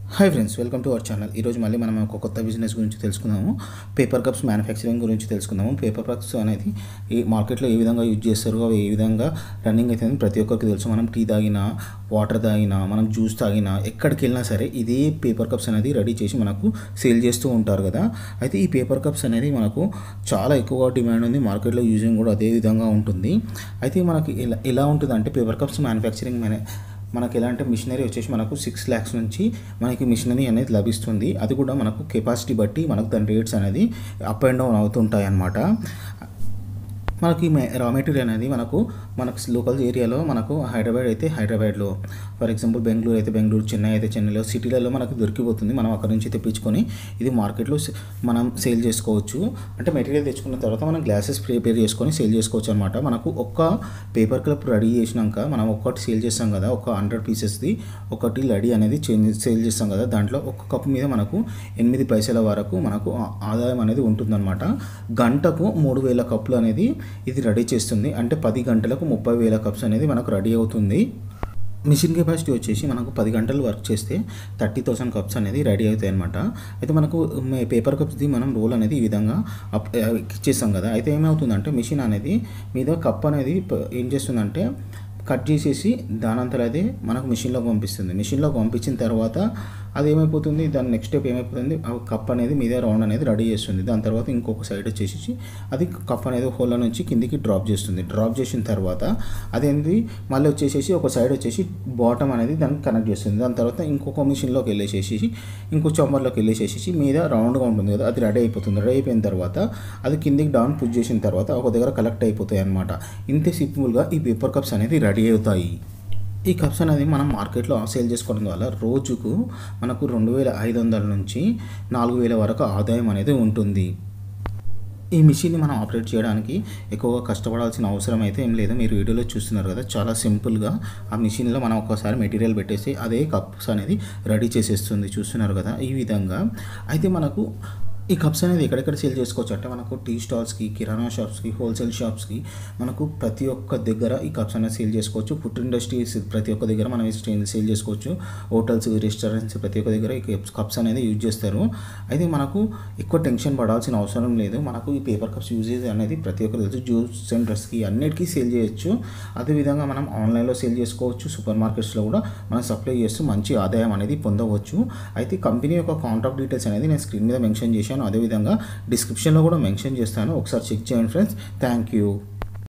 hi friends welcome to our channel ఈరోజు మళ్ళీ మనం ఒక కొత్త బిజినెస్ గురించి తెలుసుకుందాము పేపర్ కప్స్ మ్యానుఫ్యాక్చరింగ్ గురించి తెలుసుకుందాము పేపర్ కప్స్ అనేది ఈ మార్కెట్లో ఏ విధంగా యూజ్ చేస్తారు అవి ఏ విధంగా రన్నింగ్ అవుతుంది ప్రతి ఒక్కరికి తెలుసు మనం టీ తాగినా వాటర్ తాగినా మనం జ్యూస్ తాగినా ఎక్కడికి వెళ్ళినా సరే ఇదే పేపర్ కప్స్ అనేది రెడీ చేసి మనకు సేల్ చేస్తూ ఉంటారు కదా అయితే ఈ పేపర్ కప్స్ అనేది మనకు చాలా ఎక్కువగా డిమాండ్ ఉంది మార్కెట్లో యూజింగ్ కూడా అదే విధంగా ఉంటుంది అయితే మనకి ఎలా ఎలా ఉంటుంది అంటే పేపర్ కప్స్ మ్యానుఫ్యాక్చరింగ్ మేనే మనకి ఎలా అంటే మిషనరీ వచ్చేసి మనకు సిక్స్ ల్యాక్స్ నుంచి మనకి మిషనరీ అనేది లభిస్తుంది అది కూడా మనకు కెపాసిటీ బట్టి మనకు దాని రేట్స్ అనేది అప్ అండ్ డౌన్ అవుతుంటాయి అన్నమాట మనకి రా మెటీరియల్ అనేది మనకు మనకు లోకల్ ఏరియాలో మనకు హైదరాబాద్ అయితే హైదరాబాద్లో ఫర్ ఎగ్జాంపుల్ బెంగళూరు అయితే బెంగళూరు చెన్నై అయితే చెన్నైలో సిటీలలో మనకు దొరికిపోతుంది మనం అక్కడ నుంచి తెప్పించుకొని ఇది మార్కెట్లో సే- మనం సేల్ చేసుకోవచ్చు అంటే మెటీరియల్ తెచ్చుకున్న తర్వాత మనం గ్లాసెస్ ప్రిపేర్ చేసుకొని సేల్ చేసుకోవచ్చు అనమాట మనకు ఒక్క పేపర్ క్లబ్ రెడీ చేసినాక మనం ఒక్కటి సేల్ చేస్తాం కదా ఒక హండ్రెడ్ పీసెస్ది ఒకటి లడీ అనేది చేంజ్ సేల్ చేస్తాం కదా దాంట్లో ఒక కప్ మీద మనకు ఎనిమిది పైసల వరకు మనకు ఆ- ఆదాయం అనేది ఉంటుందన్నమాట గంటకు మూడు వేల కప్పులు అనేది ఇది రెడీ చేస్తుంది అంటే పది గంటలకు ముప్పై వేల కప్స్ అనేది మనకు రెడీ అవుతుంది మిషన్ కెపాసిటీ వచ్చేసి మనకు పది గంటలు వర్క్ చేస్తే థర్టీ థౌసండ్ కప్స్ అనేది రెడీ అవుతాయి అనమాట అయితే మనకు మే- పేపర్ కప్స్ది మనం రోల్ అనేది ఈ విధంగా అప్ ఇచ్చేస్తాం కదా అయితే ఏమవుతుందంటే మిషన్ అనేది మీద కప్ అనేది ప- ఏం చేస్తుందంటే కట్ చేసేసి దానంతరం అదే మనకు మిషన్లోకి పంపిస్తుంది మిషన్లోకి పంపించిన తర్వాత అది ఏమైపోతుంది దాని నెక్స్ట్ స్టెప్ ఏమైపోతుంది ఆ కప్ అనేది మీద రౌండ్ అనేది రెడీ చేస్తుంది దాని తర్వాత ఇంకొక సైడ్ వచ్చేసి అది కప్ అనేది హోల్ నుంచి కిందికి డ్రాప్ చేస్తుంది డ్రాప్ చేసిన తర్వాత అదేంటి మళ్ళీ వచ్చేసేసి ఒక సైడ్ వచ్చేసి బాటమ్ అనేది దానికి కనెక్ట్ చేస్తుంది దాని తర్వాత ఇంకొక మిషన్లోకి వెళ్ళేసేసి ఇంకో చంబర్లోకి వెళ్ళేసేసి మీద రౌండ్గా ఉంటుంది కదా అది రెడీ అయిపోతుంది రెడీ అయిపోయిన తర్వాత అది కిందికి డౌన్ పుష్ చేసిన తర్వాత ఒక దగ్గర కలెక్ట్ అయిపోతాయి అనమాట ఇంతే సింపుల్గా ఈ పేపర్ కప్స్ అనేది రెడీ అవుతాయి ఈ కప్స్ అనేది మనం మార్కెట్లో సేల్ చేసుకోవడం వల్ల రోజుకు మనకు రెండు వేల ఐదు వందల నుంచి నాలుగు వేల వరకు ఆదాయం అనేది ఉంటుంది ఈ మిషన్ని మనం ఆపరేట్ చేయడానికి ఎక్కువగా కష్టపడాల్సిన అవసరం అయితే ఏం లేదు మీరు వీడియోలో చూస్తున్నారు కదా చాలా సింపుల్గా ఆ మిషన్లో మనం ఒకసారి మెటీరియల్ పెట్టేసి అదే కప్స్ అనేది రెడీ చేసేస్తుంది చూస్తున్నారు కదా ఈ విధంగా అయితే మనకు ఈ కప్స్ అనేది ఎక్కడెక్కడ సేల్ చేసుకోవచ్చు అంటే మనకు టీ స్టాల్స్కి కిరాణా షాప్స్కి హోల్సేల్ షాప్స్కి మనకు ప్రతి ఒక్క దగ్గర ఈ కప్స్ అనేది సేల్ చేసుకోవచ్చు ఫుడ్ ఇండస్ట్రీస్ ప్రతి ఒక్క దగ్గర మనం ఈ సేల్ చేసుకోవచ్చు హోటల్స్ రెస్టారెంట్స్ ప్రతి ఒక్క దగ్గర ఈ కప్స్ కప్స్ అనేది యూజ్ చేస్తారు అయితే మనకు ఎక్కువ టెన్షన్ పడాల్సిన అవసరం లేదు మనకు ఈ పేపర్ కప్స్ యూజేజ్ అనేది ప్రతి ఒక్కరు తెలుసు జ్యూస్ సెంటర్స్కి అన్నిటికీ సేల్ చేయొచ్చు అదేవిధంగా మనం ఆన్లైన్లో సేల్ చేసుకోవచ్చు సూపర్ మార్కెట్స్లో కూడా మనం సప్లై చేస్తూ మంచి ఆదాయం అనేది పొందవచ్చు అయితే కంపెనీ యొక్క కాంటాక్ట్ డీటెయిల్స్ అనేది నేను స్క్రీన్ మీద మెన్షన్ చేశాను అదేవిధంగా డిస్క్రిప్షన్లో కూడా మెన్షన్ చేస్తాను ఒకసారి చెక్ చేయండి ఫ్రెండ్స్ థ్యాంక్ యూ